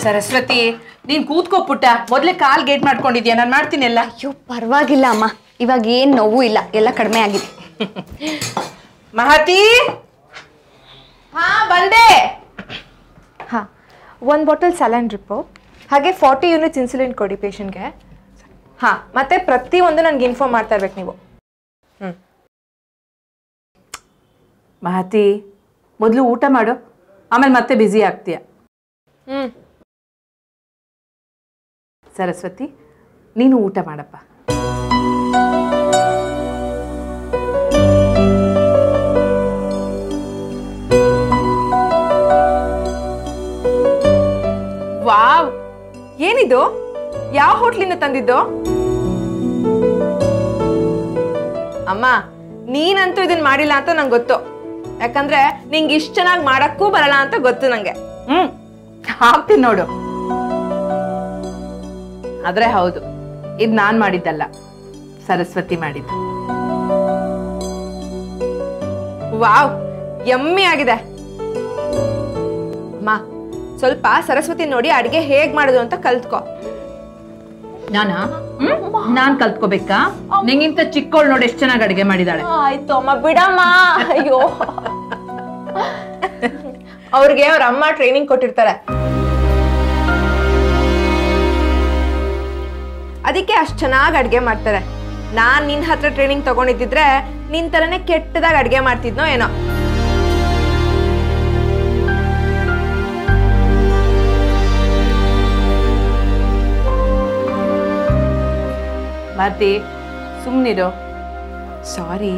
ಸರಸ್ವತಿ ನೀನ್ ಕೂತ್ಕೋ ಪುಟ್ಟ ಮೊದ್ಲೇ ಕಾಲ್ ಗೇಟ್ ಮಾಡ್ಕೊಂಡಿದ್ಯಾ ನಾನು ಮಾಡ್ತೀನಿ ಎಲ್ಲ ಅಯ್ಯೋ ಪರವಾಗಿಲ್ಲ ಅಮ್ಮ ಇವಾಗ ಏನು ನೋವು ಇಲ್ಲ ಎಲ್ಲ ಕಡಿಮೆ ಆಗಿದೆ ಮಹತಿ ಹಾ ಬಂದೆ ಹಾಂ ಒಂದು ಬಾಟಲ್ ಸಲೈನ್ ಡ್ರಿಪ್ಪು ಹಾಗೆ ಫಾರ್ಟಿ ಯೂನಿಟ್ಸ್ ಇನ್ಸುಲಿನ್ ಕೊಡಿ ಪೇಷಂಟ್ಗೆ ಹಾಂ ಮತ್ತೆ ಪ್ರತಿಯೊಂದು ನನಗೆ ಇನ್ಫಾರ್ಮ್ ಮಾಡ್ತಾ ಇರ್ಬೇಕು ನೀವು ಮಹತಿ ಮೊದಲು ಊಟ ಮಾಡು ಆಮೇಲೆ ಮತ್ತೆ ಬ್ಯುಸಿ ಆಗ್ತೀಯ ಹ್ಞೂ ಸರಸ್ವತಿ ನೀನು ಊಟ ಮಾಡಪ್ಪ ವಾವ್ ಏನಿದು ಯಾವ ಹೋಟ್ಲಿಂದ ತಂದಿದ್ದು ಅಮ್ಮ ನೀನಂತೂ ಇದನ್ನ ಮಾಡಿಲ್ಲ ಅಂತ ನಂಗೆ ಗೊತ್ತು ಯಾಕಂದ್ರೆ ನಿಂಗೆ ಇಷ್ಟು ಚೆನ್ನಾಗಿ ಮಾಡಕ್ಕೂ ಬರಲ್ಲ ಅಂತ ಗೊತ್ತು ನಂಗೆ ಹ್ಮ್ ಹಾಕ್ತೀನಿ ನೋಡು ಆದ್ರೆ ಹೌದು ಇದು ನಾನ್ ಮಾಡಿದ್ದಲ್ಲ ಸರಸ್ವತಿ ಮಾಡಿದ್ದು ವಾವ್ ಯಮ್ಮಿ ಆಗಿದೆ ಅಮ್ಮ ಸ್ವಲ್ಪ ಸರಸ್ವತಿ ನೋಡಿ ಅಡಿಗೆ ಹೇಗ್ ಮಾಡೋದು ಅಂತ ಕಲ್ತ್ಕೋ ನಾನಾ ನಾನ್ ಕಲ್ತ್ಕೋಬೇಕಾ ನಿಂಗಿಂತ ಚಿಕ್ಕವಳು ನೋಡಿ ಎಷ್ಟು ಚೆನ್ನಾಗಿ ಅಡಿಗೆ ಮಾಡಿದಾಳೆ ಆಯ್ತು ಅಮ್ಮ ಬಿಡಮ್ಮ ಅಯ್ಯೋ ಅವ್ರಿಗೆ ಅವ್ರ ಅಮ್ಮ ಟ್ರೈನಿಂಗ್ ಕೊಟ್ಟಿರ್ತಾರೆ ಅದಕ್ಕೆ ಅಷ್ಟು ಚೆನ್ನಾಗಿ ಅಡ್ಗೆ ಮಾಡ್ತಾರೆ ನಾನ್ ನಿನ್ ಹತ್ರ ಟ್ರೈನಿಂಗ್ ತಗೊಂಡಿದ್ದಿದ್ರೆ ನಿನ್ ತರನೇ ಕೆಟ್ಟದಾಗ ಅಡ್ಗೆ ಮಾಡ್ತಿದ್ನೋ ಏನೋ ಮಹತಿ ಸುಮ್ನಿರು ಸಾರಿ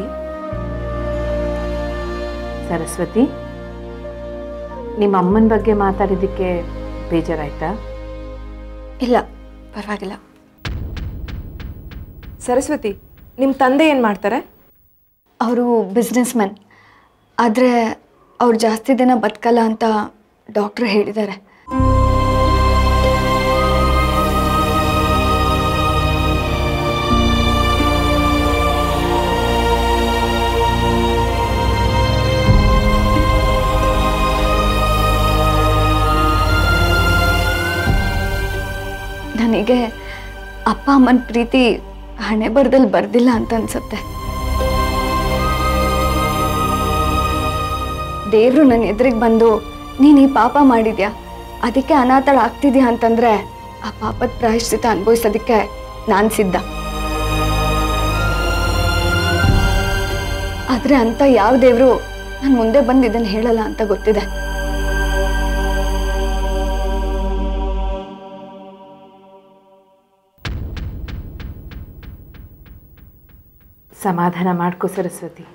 ಸರಸ್ವತಿ ನಿಮ್ಮ ಅಮ್ಮನ ಬಗ್ಗೆ ಮಾತಾಡಿದ್ದಕ್ಕೆ ಬೇಜಾರಾಯ್ತಾ ಇಲ್ಲ ಪರವಾಗಿಲ್ಲ ಸರಸ್ವತಿ ನಿಮ್ ತಂದೆ ಏನ್ ಮಾಡ್ತಾರೆ ಅವರು ಬಿಸ್ನೆಸ್ ಮ್ಯಾನ್ ಆದರೆ ಅವ್ರು ಜಾಸ್ತಿ ದಿನ ಬದುಕಲ್ಲ ಅಂತ ಡಾಕ್ಟ್ರು ಹೇಳಿದ್ದಾರೆ ನನಗೆ ಅಪ್ಪ ಅಮ್ಮನ ಪ್ರೀತಿ ಹಣೆ ಬರ್ದಲ್ಲಿ ಬರ್ದಿಲ್ಲ ಅಂತ ಅನ್ಸುತ್ತೆ ದೇವ್ರು ನನ್ನ ಎದುರಿಗೆ ಬಂದು ನೀನು ಈ ಪಾಪ ಮಾಡಿದ್ಯಾ ಅದಕ್ಕೆ ಅನಾಥಳ ಆಗ್ತಿದ್ಯಾ ಅಂತಂದ್ರೆ ಆ ಪಾಪದ ಪ್ರಾಯಶ್ಚಿತ ಅನುಭವಿಸೋದಕ್ಕೆ ನಾನು ಸಿದ್ಧ ಆದ್ರೆ ಅಂತ ಯಾವ ದೇವ್ರು ನಾನು ಮುಂದೆ ಬಂದು ಇದನ್ನು ಹೇಳಲ್ಲ ಅಂತ ಗೊತ್ತಿದೆ ಸಮಾಧಾನ ಮಾಡ್ಕೋ ಸರಸ್ವತಿ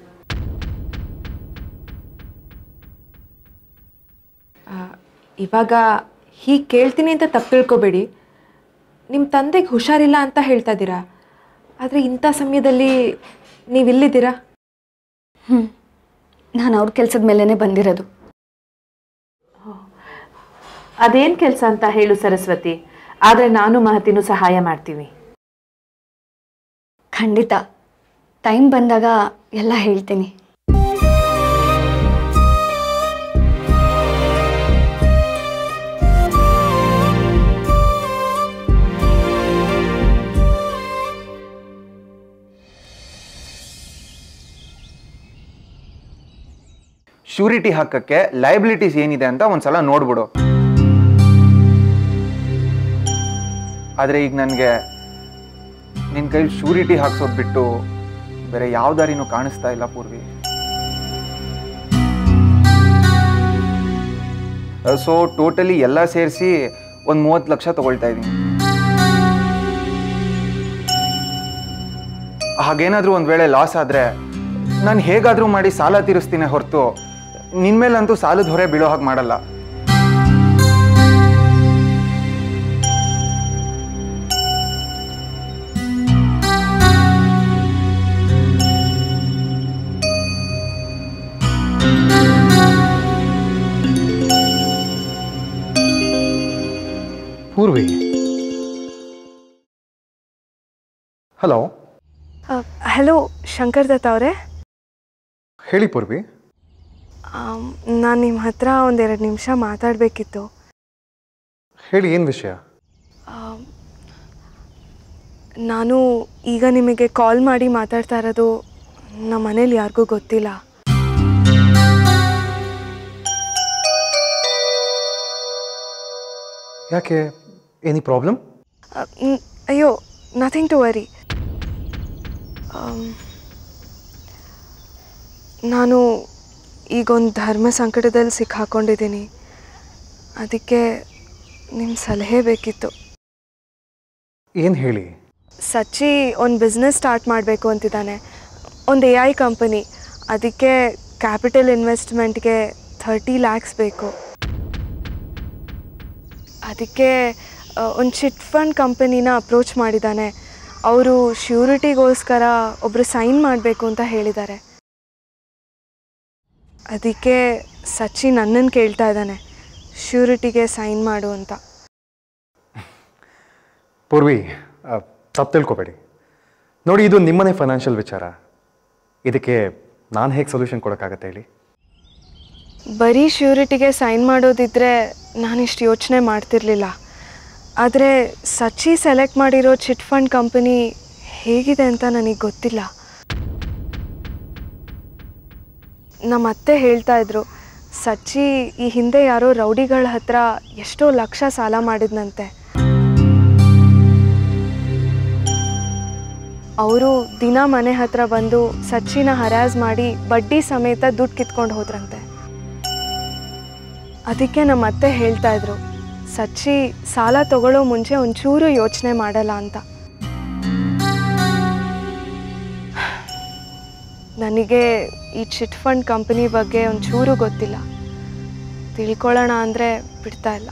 ಇವಾಗ ಹೀಗೆ ಕೇಳ್ತೀನಿ ಅಂತ ತಪ್ಪು ತಿಳ್ಕೊಬೇಡಿ ನಿಮ್ಮ ತಂದೆಗೆ ಹುಷಾರಿಲ್ಲ ಅಂತ ಹೇಳ್ತಾ ಇದ್ದೀರಾ ಆದರೆ ಇಂಥ ಸಮಯದಲ್ಲಿ ನೀವಿಲ್ಲಿದ್ದೀರಾ ಹ್ಞೂ ನಾನು ಅವ್ರ ಕೆಲಸದ ಮೇಲೇ ಬಂದಿರೋದು ಅದೇನ್ ಕೆಲಸ ಅಂತ ಹೇಳು ಸರಸ್ವತಿ ಆದ್ರೆ ನಾನು ಮಹತಿನೂ ಸಹಾಯ ಮಾಡ್ತೀವಿ ಖಂಡಿತ ಟೈಮ್ ಬಂದಾಗ ಎಲ್ಲ ಹೇಳ್ತೀನಿ ಶ್ಯೂರಿಟಿ ಹಾಕಕ್ಕೆ ಲೈಬಿಲಿಟೀಸ್ ಏನಿದೆ ಅಂತ ಒಂದ್ಸಲ ನೋಡ್ಬಿಡು ಆದರೆ ಈಗ ನನಗೆ ನಿನ್ನ ಕೈಲಿ ಶ್ಯೂರಿಟಿ ಹಾಕ್ಸೋದು ಬಿಟ್ಟು ಬೇರೆ ಯಾವ ದಾರಿನೂ ಕಾಣಿಸ್ತಾ ಇಲ್ಲ ಪೂರ್ವಿ ಸೊ ಟೋಟಲಿ ಎಲ್ಲ ಸೇರಿಸಿ ಒಂದು ಮೂವತ್ತು ಲಕ್ಷ ತಗೊಳ್ತಾ ಇದ್ದೀನಿ ಹಾಗೇನಾದರೂ ಒಂದು ವೇಳೆ ಲಾಸ್ ಆದರೆ ನಾನು ಹೇಗಾದರೂ ಮಾಡಿ ಸಾಲ ತೀರಿಸ್ತೀನಿ ಹೊರತು ನಿನ್ಮೇಲಂತೂ ಸಾಲದ ಹೊರೆ ಬೀಳೋ ಹಾಗೆ ಮಾಡಲ್ಲ ಪೂರ್ವಿ ಹಲೋ ಹಲೋ ಶಂಕರ್ ದತ್ತ ಅವರೇ ಹೇಳಿ ಪೂರ್ವಿ ನಾನು ನಿಮ್ಮ ಹತ್ರ ಒಂದೆರಡು ನಿಮಿಷ ಮಾತಾಡಬೇಕಿತ್ತು ಹೇಳಿ ಏನು ವಿಷಯ ನಾನು ಈಗ ನಿಮಗೆ ಕಾಲ್ ಮಾಡಿ ಮಾತಾಡ್ತಾ ಇರೋದು ನಮ್ಮ ಮನೇಲಿ ಯಾರಿಗೂ ಗೊತ್ತಿಲ್ಲ ಯಾಕೆ ಎನಿ ಪ್ರಾಬ್ಲಮ್ ಆ, ನ್- ಅಯ್ಯೋ ನಥಿಂಗ್ ಟು ವರಿ ನಾನು ಈಗೊಂದು ಧರ್ಮ ಸಂಕಟದಲ್ಲಿ ಸಿಕ್ಕಾಕೊಂಡಿದ್ದೀನಿ ಅದಕ್ಕೆ ನಿಮ್ಮ ಸಲಹೆ ಬೇಕಿತ್ತು ಏನು ಹೇಳಿ ಸಚ್ಚಿ ಒಂದು ಬಿಸ್ನೆಸ್ ಸ್ಟಾರ್ಟ್ ಮಾಡಬೇಕು ಅಂತಿದ್ದಾನೆ ಒಂದು ಎ ಐ ಕಂಪನಿ ಅದಕ್ಕೆ ಕ್ಯಾಪಿಟಲ್ ಇನ್ವೆಸ್ಟ್ಮೆಂಟ್ಗೆ ಥರ್ಟಿ ಲ್ಯಾಕ್ಸ್ ಬೇಕು ಅದಕ್ಕೆ ಒಂದು ಚಿಟ್ ಫಂಡ್ ಕಂಪನಿನ ಅಪ್ರೋಚ್ ಮಾಡಿದ್ದಾನೆ ಅವರು ಶ್ಯೂರಿಟಿಗೋಸ್ಕರ ಒಬ್ಬರು ಸೈನ್ ಮಾಡಬೇಕು ಅಂತ ಹೇಳಿದ್ದಾರೆ ಅದಕ್ಕೆ ಸಚ್ಚಿ ನನ್ನನ್ನು ಕೇಳ್ತಾ ಇದ್ದಾನೆ ಶ್ಯೂರಿಟಿಗೆ ಸೈನ್ ಮಾಡು ಅಂತ ಪೂರ್ವಿ ತಪ್ಪು ತಿಳ್ಕೊಬೇಡಿ ನೋಡಿ ಇದು ನಿಮ್ಮನೆ ಫೈನಾನ್ಷಿಯಲ್ ವಿಚಾರ ಇದಕ್ಕೆ ನಾನು ಹೇಗೆ ಸೊಲ್ಯೂಷನ್ ಕೊಡೋಕ್ಕಾಗತ್ತೆ ಹೇಳಿ ಬರೀ ಶ್ಯೂರಿಟಿಗೆ ಸೈನ್ ಮಾಡೋದಿದ್ರೆ ನಾನಿಷ್ಟು ಯೋಚನೆ ಮಾಡ್ತಿರ್ಲಿಲ್ಲ ಆದರೆ ಸಚ್ಚಿ ಸೆಲೆಕ್ಟ್ ಮಾಡಿರೋ ಚಿಟ್ ಫಂಡ್ ಕಂಪನಿ ಹೇಗಿದೆ ಅಂತ ನನಗೆ ಗೊತ್ತಿಲ್ಲ ನಮ್ಮ ಅತ್ತೆ ಹೇಳ್ತಾ ಇದ್ರು ಸಚ್ಚಿ ಈ ಹಿಂದೆ ಯಾರೋ ರೌಡಿಗಳ ಹತ್ರ ಎಷ್ಟೋ ಲಕ್ಷ ಸಾಲ ಮಾಡಿದ್ನಂತೆ ಅವರು ದಿನ ಮನೆ ಹತ್ರ ಬಂದು ಸಚ್ಚಿನ ಹರಾಜ್ ಮಾಡಿ ಬಡ್ಡಿ ಸಮೇತ ದುಡ್ಡು ಕಿತ್ಕೊಂಡು ಹೋದ್ರಂತೆ ಅದಕ್ಕೆ ನಮ್ಮ ಅತ್ತೆ ಹೇಳ್ತಾ ಇದ್ರು ಸಚ್ಚಿ ಸಾಲ ತಗೊಳ್ಳೋ ಮುಂಚೆ ಒಂಚೂರು ಯೋಚನೆ ಮಾಡಲ್ಲ ಅಂತ ನನಗೆ ಈ ಚಿಟ್ ಫಂಡ್ ಕಂಪನಿ ಬಗ್ಗೆ ಒಂಚೂರು ಗೊತ್ತಿಲ್ಲ ತಿಳ್ಕೊಳ್ಳೋಣ ಅಂದರೆ ಬಿಡ್ತಾ ಇಲ್ಲ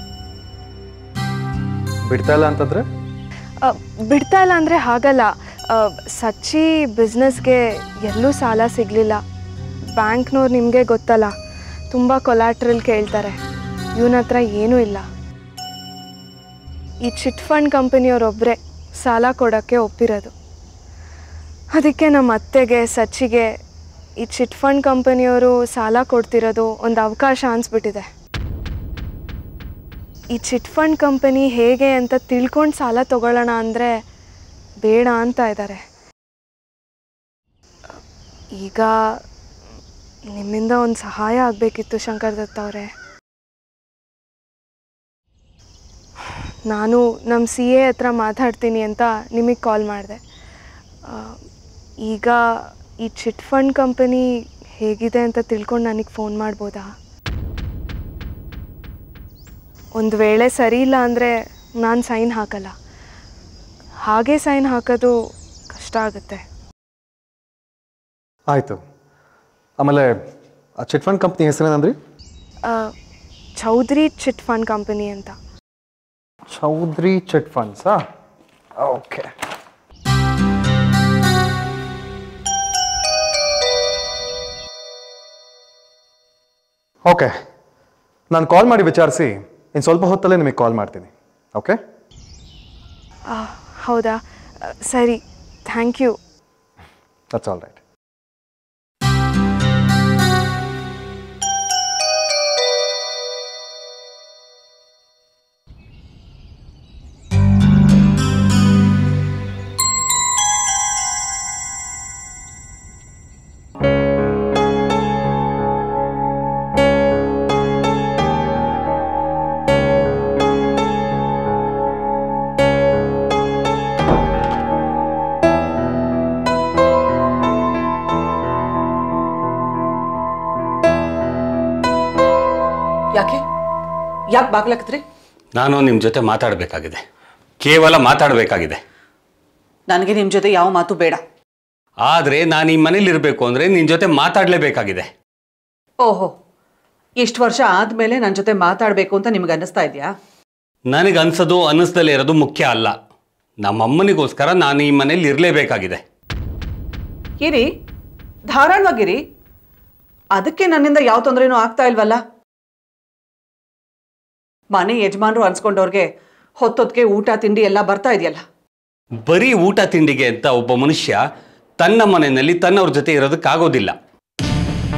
ಬಿಡ್ತಾ ಇಲ್ಲ ಅಂತಂದ್ರೆ ಅ, ಬಿಡ್ತಾ ಇಲ್ಲ ಅಂದರೆ ಹಾಗಲ್ಲ ಅ, ಸಚ್ಚಿ ಬಿಸ್ನೆಸ್ಗೆ ಎಲ್ಲೂ ಸಾಲ ಸಿಗಲಿಲ್ಲ ಬ್ಯಾಂಕ್ನವ್ರು ನಿಮಗೆ ಗೊತ್ತಲ್ಲ ತುಂಬ ಕೊಲಾಟ್ರಲ್ ಕೇಳ್ತಾರೆ ಇವನ ಹತ್ರ ಏನೂ ಇಲ್ಲ ಈ ಚಿಟ್ ಫಂಡ್ ಕಂಪನಿಯವರೊಬ್ಬರೇ ಸಾಲ ಕೊಡೋಕ್ಕೆ ಒಪ್ಪಿರೋದು ಅದಕ್ಕೆ ನಮ್ಮ ಅತ್ತೆಗೆ ಸಚ್ಚಿಗೆ ಈ ಚಿಟ್ ಫಂಡ್ ಕಂಪನಿಯವರು ಸಾಲ ಕೊಡ್ತಿರೋದು ಒಂದು ಅವಕಾಶ ಅನಿಸ್ಬಿಟ್ಟಿದೆ ಈ ಚಿಟ್ ಫಂಡ್ ಕಂಪನಿ ಹೇಗೆ ಅಂತ ತಿಳ್ಕೊಂಡು ಸಾಲ ತಗೊಳ್ಳೋಣ ಅಂದರೆ ಬೇಡ ಅಂತ ಇದ್ದಾರೆ ಈಗ ನಿಮ್ಮಿಂದ ಒಂದು ಸಹಾಯ ಆಗಬೇಕಿತ್ತು ಶಂಕರ್ ದತ್ತ ಅವರೇ ನಾನು ನಮ್ಮ ಸಿ ಎ ಹತ್ರ ಮಾತಾಡ್ತೀನಿ ಅಂತ ನಿಮಗೆ ಕಾಲ್ ಮಾಡಿದೆ ಈಗ ಈ ಚಿಟ್ ಫಂಡ್ ಕಂಪನಿ ಹೇಗಿದೆ ಅಂತ ತಿಳ್ಕೊಂಡು ನನಗೆ ಫೋನ್ ಮಾಡ್ಬೋದಾ ಒಂದು ವೇಳೆ ಸರಿ ಇಲ್ಲ ಅಂದರೆ ನಾನು ಸೈನ್ ಹಾಕಲ್ಲ ಹಾಗೆ ಸೈನ್ ಹಾಕೋದು ಕಷ್ಟ ಆಗುತ್ತೆ ಆಯಿತು ಆಮೇಲೆ ಆ ಚಿಟ್ ಫಂಡ್ ಕಂಪ್ನಿ ಹೆಸರೇನಂದ್ರಿ ಆ, ಚೌಧರಿ ಚಿಟ್ ಫಂಡ್ ಕಂಪನಿ ಅಂತ ಚೌಧರಿ ಚಿಟ್ ಫಂಡ್ಸಾ ಓಕೆ ಓಕೆ ನಾನು ಕಾಲ್ ಮಾಡಿ ವಿಚಾರಿಸಿ ಇನ್ನು ಸ್ವಲ್ಪ ಹೊತ್ತಲ್ಲೇ ನಿಮಗೆ ಕಾಲ್ ಮಾಡ್ತೀನಿ ಓಕೆ ಆ, ಹೌದಾ ಆ, ಸರಿ thank you that's all right ಯಾಕೆ ಯಾಕೆ ಬಾಗ್ಲಾಕತ್ರಿ ನಾನು ನಿಮ್ಮ ಜೊತೆ ಮಾತಾಡಬೇಕಾಗಿದೆ ಕೇವಲ ಮಾತಾಡಬೇಕಾಗಿದೆ ನನಗೆ ನಿಮ್ಮ ಜೊತೆ ಯಾವ ಮಾತು ಬೇಡ ಆದರೆ ನಾನು ಈ ಮನೇಲಿ ಇರಬೇಕು ಅಂದರೆ ನಿನ್ನ ಜೊತೆ ಮಾತಾಡಲೇಬೇಕಾಗಿದೆ ಓಹೋ ಇಷ್ಟು ವರ್ಷ ಆದಮೇಲೆ ನನ್ನ ಜೊತೆ ಮಾತಾಡಬೇಕು ಅಂತ ನಿಮ್ಗೆ ಅನ್ನಿಸ್ತಾ ಇದೆಯಾ ನನಗೆ ಅನ್ಸೋದು ಅನ್ನಿಸ್ದಲೇ ಇರೋದು ಮುಖ್ಯ ಅಲ್ಲ ನಮ್ಮಮ್ಮನಿಗೋಸ್ಕರ ನಾನು ಈ ಮನೇಲಿ ಇರಲೇಬೇಕಾಗಿದೆ ಇರಿ ಧಾರಾಳವಾಗಿರಿ ಅದಕ್ಕೆ ನನ್ನಿಂದ ಯಾವ ತೊಂದರೆನೂ ಆಗ್ತಾ ಇಲ್ವಲ್ಲ ಮನೆ ಯಜಮಾನ್ರು ಅನ್ಸ್ಕೊಂಡವ್ರಿಗೆ ಹೊತ್ತೊತ್ತಿಗೆ ಊಟ ತಿಂಡಿ ಎಲ್ಲ ಬರ್ತಾ ಇದೆಯಲ್ಲ ಬರೀ ಊಟ ತಿಂಡಿಗೆ ಅಂತ ಒಬ್ಬ ಮನುಷ್ಯ ತನ್ನ ಮನೆಯಲ್ಲಿ ತನ್ನವ್ರ ಜೊತೆ ಇರೋದಕ್ಕಾಗೋದಿಲ್ಲ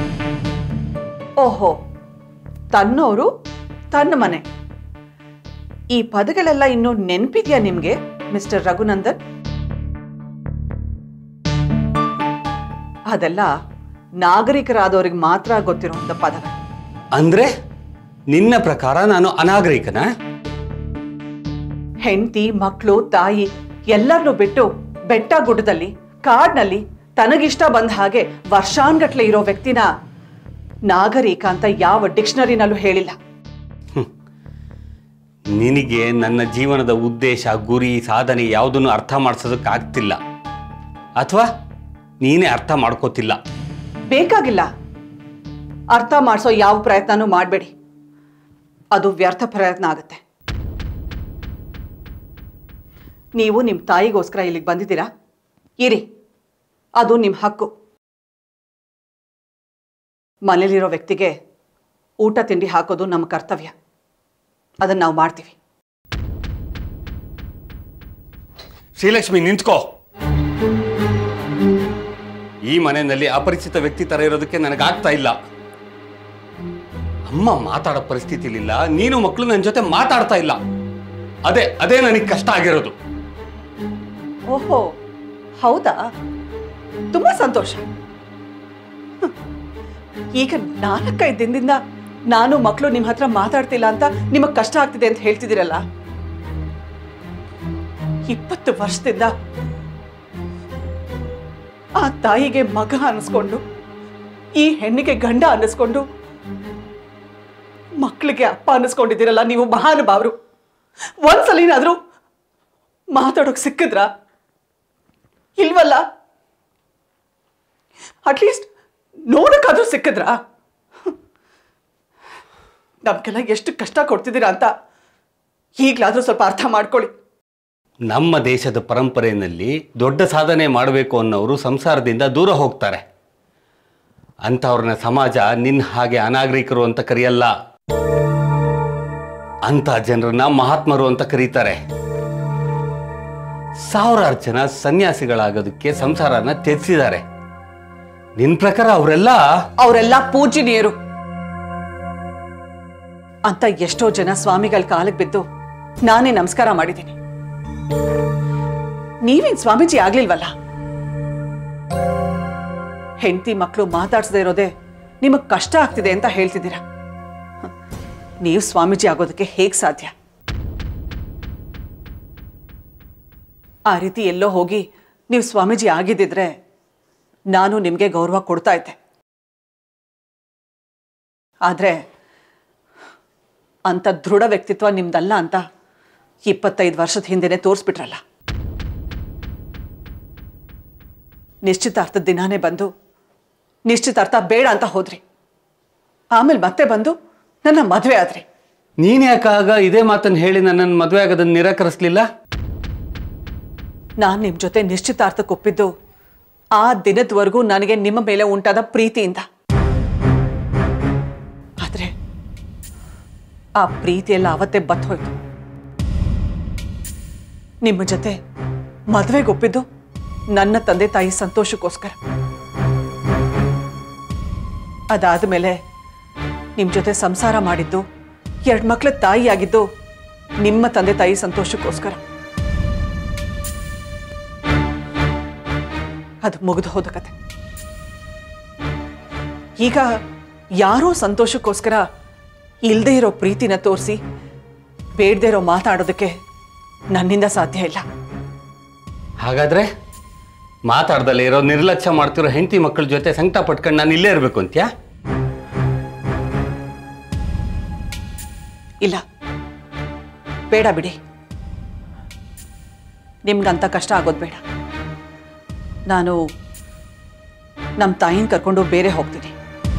ಓಹೋ ತನ್ನೋರು ತನ್ನ ಮನೆ ಈ ಪದಗಳೆಲ್ಲ ಇನ್ನೂ ನೆನಪಿದ್ಯಾ ನಿಮ್ಗೆ ಮಿಸ್ಟರ್ ರಘುನಂದನ್ ಅದೆಲ್ಲ ನಾಗರಿಕರಾದವ್ರಿಗೆ ಮಾತ್ರ ಗೊತ್ತಿರುವಂತ ಪದಗಳು ಅಂದ್ರೆ ನಿನ್ನ ಪ್ರಕಾರ ನಾನು ಅನಾಗರಿಕನ ಹೆಂಡತಿ ಮಕ್ಕಳು ತಾಯಿ ಎಲ್ಲರನ್ನೂ ಬಿಟ್ಟು ಬೆಟ್ಟ ಗುಡ್ಡದಲ್ಲಿ ಕಾಡ್ನಲ್ಲಿ ತನಗಿಷ್ಟ ಬಂದ ಹಾಗೆ ವರ್ಷಾನ್ಗಟ್ಲೆ ಇರೋ ವ್ಯಕ್ತಿನ ನಾಗರಿಕ ಅಂತ ಯಾವ ಡಿಕ್ಷನರಿನಲ್ಲೂ ಹೇಳಿಲ್ಲ ನಿನಗೆ ನನ್ನ ಜೀವನದ ಉದ್ದೇಶ ಗುರಿ ಸಾಧನೆ ಯಾವುದನ್ನು ಅರ್ಥ ಮಾಡಿಸೋದಕ್ಕಾಗ್ತಿಲ್ಲ ಅಥವಾ ನೀನೇ ಅರ್ಥ ಮಾಡ್ಕೋತಿಲ್ಲ ಬೇಕಾಗಿಲ್ಲ ಅರ್ಥ ಮಾಡಿಸೋ ಯಾವ ಪ್ರಯತ್ನನೂ ಮಾಡಬೇಡಿ ಅದು ವ್ಯರ್ಥ ಪ್ರಯತ್ನ ಆಗುತ್ತೆ ನೀವು ನಿಮ್ಮ ತಾಯಿಗೋಸ್ಕರ ಇಲ್ಲಿಗೆ ಬಂದಿದ್ದೀರಾ ಇರಿ ಅದು ನಿಮ್ಮ ಹಕ್ಕು ಮನೇಲಿರೋ ವ್ಯಕ್ತಿಗೆ ಊಟ ತಿಂಡಿ ಹಾಕೋದು ನಮ್ಮ ಕರ್ತವ್ಯ ಅದನ್ನು ನಾವು ಮಾಡ್ತೀವಿ ಶ್ರೀಲಕ್ಷ್ಮಿ ನಿಂತ್ಕೋ ಈ ಮನೆಯಲ್ಲಿ ಅಪರಿಚಿತ ವ್ಯಕ್ತಿ ತರ ಇರೋದಕ್ಕೆ ನನಗಾಗ್ತಾ ಇಲ್ಲ ಅಮ್ಮ ಮಾತಾಡೋ ಪರಿಸ್ಥಿತಿಲಿಲ್ಲ ನೀನು ಮಕ್ಕಳು ನನ್ನ ಜೊತೆ ಮಾತಾಡ್ತಾ ಇಲ್ಲ ಅದೇ ಅದೇ ನನಗೆ ಕಷ್ಟ ಆಗಿರೋದು ಓಹೋ ಹೌದಾ ತುಂಬಾ ಸಂತೋಷ ಹ್ಮ್. ಈಗ ನಾಲ್ಕೈದು ದಿನದಿಂದ ನಾನು ಮಕ್ಕಳು ನಿಮ್ಮ ಹತ್ರ ಮಾತಾಡ್ತಿಲ್ಲ ಅಂತ ನಿಮಗೆ ಕಷ್ಟ ಆಗ್ತಿದೆ ಅಂತ ಹೇಳ್ತಿದ್ದೀರಲ್ಲ ಇಪ್ಪತ್ತು ವರ್ಷದಿಂದ ಆ ತಾಯಿಗೆ ಮಗ ಅನ್ನಿಸ್ಕೊಂಡು ಈ ಹೆಣ್ಣಿಗೆ ಗಂಡ ಅನ್ನಿಸ್ಕೊಂಡು ಮಕ್ಕಳಿಗೆ ಅಪ್ಪ ಅನ್ನಿಸ್ಕೊಂಡಿದ್ದೀರಲ್ಲ ನೀವು ಮಹಾನುಭಾವರು ಒಂದ್ಸಲಿನಾದ್ರೂ ಮಾತಾಡೋಕ್ ಸಿಕ್ಕಿದ್ರಾ ಇಲ್ವಲ್ಲ ಅಟ್ಲೀಸ್ಟ್ ನೋಡಕ್ಕಾದ್ರೂ ಸಿಕ್ಕಿದ್ರಾ ನಮ್ಗೆಲ್ಲ ಎಷ್ಟು ಕಷ್ಟ ಕೊಡ್ತಿದ್ದೀರಾ ಅಂತ ಈಗ್ಲಾದ್ರೂ ಸ್ವಲ್ಪ ಅರ್ಥ ಮಾಡ್ಕೊಳ್ಳಿ ನಮ್ಮ ದೇಶದ ಪರಂಪರೆಯಲ್ಲಿ ದೊಡ್ಡ ಸಾಧನೆ ಮಾಡಬೇಕು ಅನ್ನೋರು ಸಂಸಾರದಿಂದ ದೂರ ಹೋಗ್ತಾರೆ ಅಂಥವ್ರನ್ನ ಸಮಾಜ ನಿನ್ನ ಹಾಗೆ ಅನಾಗರಿಕರು ಅಂತ ಕರೆಯಲ್ಲ ಅಂಥ ಜನರನ್ನ ಮಹಾತ್ಮರು ಅಂತ ಕರೀತಾರೆ ಸಾವಿರಾರು ಜನ ಸನ್ಯಾಸಿಗಳಾಗೋದಕ್ಕೆ ಸಂಸಾರನ ತ್ಯಜಿಸಿದ್ದಾರೆ ನಿನ್ ಪ್ರಕಾರ ಅವರೆಲ್ಲ ಅವರೆಲ್ಲ ಪೂಜ್ಯನೀಯರು ಅಂತ ಎಷ್ಟೋ ಜನ ಸ್ವಾಮಿಗಳ ಕಾಲಕ್ಕೆ ಬಿದ್ದು ನಾನೇ ನಮಸ್ಕಾರ ಮಾಡಿದ್ದೀನಿ ನೀವೇನ್ ಸ್ವಾಮೀಜಿ ಆಗ್ಲಿಲ್ವಲ್ಲ ಹೆಂಡತಿ ಮಕ್ಕಳು ಮಾತಾಡ್ಸದೇ ಇರೋದೇ ನಿಮಗ್ ಕಷ್ಟ ಆಗ್ತಿದೆ ಅಂತ ಹೇಳ್ತಿದ್ದೀರಾ ಹ, ನೀವು ಸ್ವಾಮೀಜಿ ಆಗೋದಕ್ಕೆ ಹೇಗ್ ಸಾಧ್ಯ ಆ ರೀತಿ ಎಲ್ಲೋ ಹೋಗಿ ನೀವು ಸ್ವಾಮೀಜಿ ಆಗಿದ್ದಿದ್ರೆ ನಾನು ನಿಮಗೆ ಗೌರವ ಕೊಡ್ತಾ ಇದ್ದೆ ಆದ್ರೆ ಅಂತ ದೃಢ ವ್ಯಕ್ತಿತ್ವ ನಿಮ್ದಲ್ಲ ಅಂತ ಇಪ್ಪತ್ತೈದು ವರ್ಷದ ಹಿಂದೆನೆ ತೋರಿಸ್ಬಿಟ್ರಲ್ಲ ನಿಶ್ಚಿತಾರ್ಥದ ದಿನಾನೇ ಬಂದು ನಿಶ್ಚಿತಾರ್ಥ ಬೇಡ ಅಂತ ಹೋದ್ರಿ ಆಮೇಲೆ ಮತ್ತೆ ಬಂದು ನನ್ನ ಮದುವೆ ಆದ್ರಿ ನೀನ್ ಯಾಕಾಗ ಇದೇ ಮಾತನ್ನು ಹೇಳಿ ನನ್ನನ್ನು ಮದುವೆ ಆಗೋದನ್ನ ನಿರಾಕರಿಸ್ಲಿಲ್ಲ ನಾನು ನಿಮ್ಮ ಜೊತೆ ನಿಶ್ಚಿತಾರ್ಥಕ್ಕೆ ಒಪ್ಪಿದ್ದು ಆ ದಿನದವರೆಗೂ ನನಗೆ ನಿಮ್ಮ ಮೇಲೆ ಉಂಟಾದ ಪ್ರೀತಿಯಿಂದ ಆದ್ರೆ ಆ ಪ್ರೀತಿಯೆಲ್ಲ ಅವತ್ತೇ ಬತ್ ಹೋಯ್ತು ನಿಮ್ಮ ಜೊತೆ ಮದುವೆಗೆ ಒಪ್ಪಿದ್ದು ನನ್ನ ತಂದೆ ತಾಯಿ ಸಂತೋಷಕ್ಕೋಸ್ಕರ ಅದಾದ ಮೇಲೆ ನಿಮ್ಮ ಜೊತೆ ಸಂಸಾರ ಮಾಡಿದ್ದು ಎರಡು ಮಕ್ಕಳ ತಾಯಿಯಾಗಿದ್ದು ನಿಮ್ಮ ತಂದೆ ತಾಯಿ ಸಂತೋಷಕ್ಕೋಸ್ಕರ ಅದು ಮುಗಿದು ಹೋದ ಕತೆ ಈಗ ಯಾರೋ ಸಂತೋಷಕ್ಕೋಸ್ಕರ ಇಲ್ಲದೆ ಇರೋ ಪ್ರೀತಿನ ತೋರಿಸಿ ಬೇಡದೇ ಇರೋ ಮಾತಾಡೋದಕ್ಕೆ ನನ್ನಿಂದ ಸಾಧ್ಯ ಇಲ್ಲ ಹಾಗಾದ್ರೆ ಮಾತಾಡ್ದಲ್ಲೇ ಇರೋ ನಿರ್ಲಕ್ಷ್ಯ ಮಾಡ್ತಿರೋ ಹೆಂಡತಿ ಮಕ್ಕಳ ಜೊತೆ ಸಂಕಟ ಪಟ್ಕೊಂಡು ನಾನು ಇಲ್ಲೇ ಇರಬೇಕು ಅಂತ್ಯಾ ಇಲ್ಲ ಬೇಡ ಬಿಡಿ ನಿಮ್ಗಂತ ಕಷ್ಟ ಆಗೋದು ಬೇಡ ನಾನು ನಮ್ಮ ತಾಯಿನ ಕರ್ಕೊಂಡು ಬೇರೆ ಹೋಗ್ತೀನಿ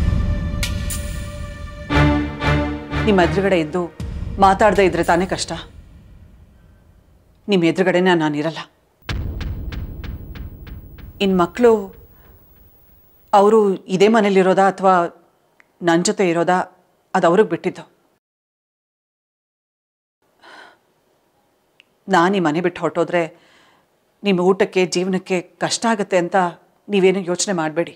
ನಿಮ್ಮ ಎದುರುಗಡೆ ಇದ್ದು ಮಾತಾಡದೇ ಇದ್ರೆ ತಾನೇ ಕಷ್ಟ ನಿಮ್ಮ ಎದುರುಗಡೆನೇ ನಾನಿರಲ್ಲ ಇನ್ನು ಮಕ್ಕಳು ಅವರು ಇದೇ ಮನೇಲಿರೋದಾ ಅಥವಾ ನನ್ನ ಜೊತೆ ಇರೋದಾ ಅದು ಅವ್ರಿಗೆ ಬಿಟ್ಟಿದ್ದು ನಾನು ಈ ಮನೆ ಬಿಟ್ಟು ಹೊರಟೋದ್ರೆ ನಿಮ್ಮ ಊಟಕ್ಕೆ ಜೀವನಕ್ಕೆ ಕಷ್ಟ ಆಗುತ್ತೆ ಅಂತ ನೀವೇನು ಯೋಚನೆ ಮಾಡಬೇಡಿ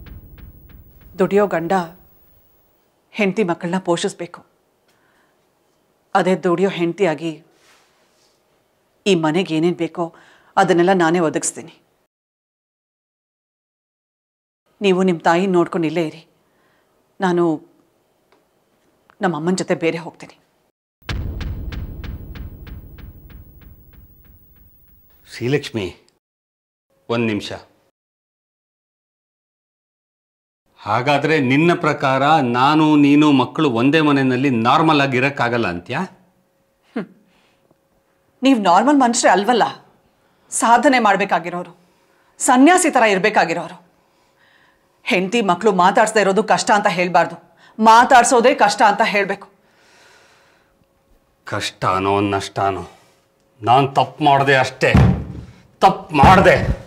ದುಡಿಯೋ ಗಂಡ ಹೆಂಡತಿ ಮಕ್ಕಳನ್ನ ಪೋಷಿಸ್ಬೇಕು ಅದೇ ದುಡಿಯೋ ಹೆಂಡತಿಯಾಗಿ ಈ ಮನೆಗೆ ಏನೇನು ಬೇಕೋ ಅದನ್ನೆಲ್ಲ ನಾನೇ ಒದಗಿಸ್ತೀನಿ ನೀವು ನಿಮ್ಮ ತಾಯಿ ನೋಡ್ಕೊಂಡು ಇಲ್ಲೇ ಇರಿ ನಾನು ನಮ್ಮ ಅಮ್ಮನ ಜೊತೆ ಬೇರೆ ಹೋಗ್ತೀನಿ ಶ್ರೀಲಕ್ಷ್ಮಿ ಒಂದು ನಿಮಿಷ ಹಾಗಾದರೆ ನಿನ್ನ ಪ್ರಕಾರ ನಾನು ನೀನು ಮಕ್ಕಳು ಒಂದೇ ಮನೆಯಲ್ಲಿ ನಾರ್ಮಲ್ ಆಗಿ ಇರೋಕ್ಕಾಗಲ್ಲ ಅಂತ್ಯಾ ನೀವು ನಾರ್ಮಲ್ ಮನುಷ್ಯರೇ ಅಲ್ವಲ್ಲ ಸಾಧನೆ ಮಾಡಬೇಕಾಗಿರೋರು ಸನ್ಯಾಸಿ ಥರ ಇರಬೇಕಾಗಿರೋರು ಹೆಂಡತಿ ಮಕ್ಕಳು ಮಾತಾಡ್ಸದೇ ಇರೋದು ಕಷ್ಟ ಅಂತ ಹೇಳಬಾರ್ದು ಮಾತಾಡ್ಸೋದೇ ಕಷ್ಟ ಅಂತ ಹೇಳಬೇಕು ಕಷ್ಟನೋ ನಷ್ಟನೋ ನಾನು ತಪ್ಪು ಮಾಡಿದೆ ಅಷ್ಟೇ ತಪ್ಪು ಮಾಡಿದೆ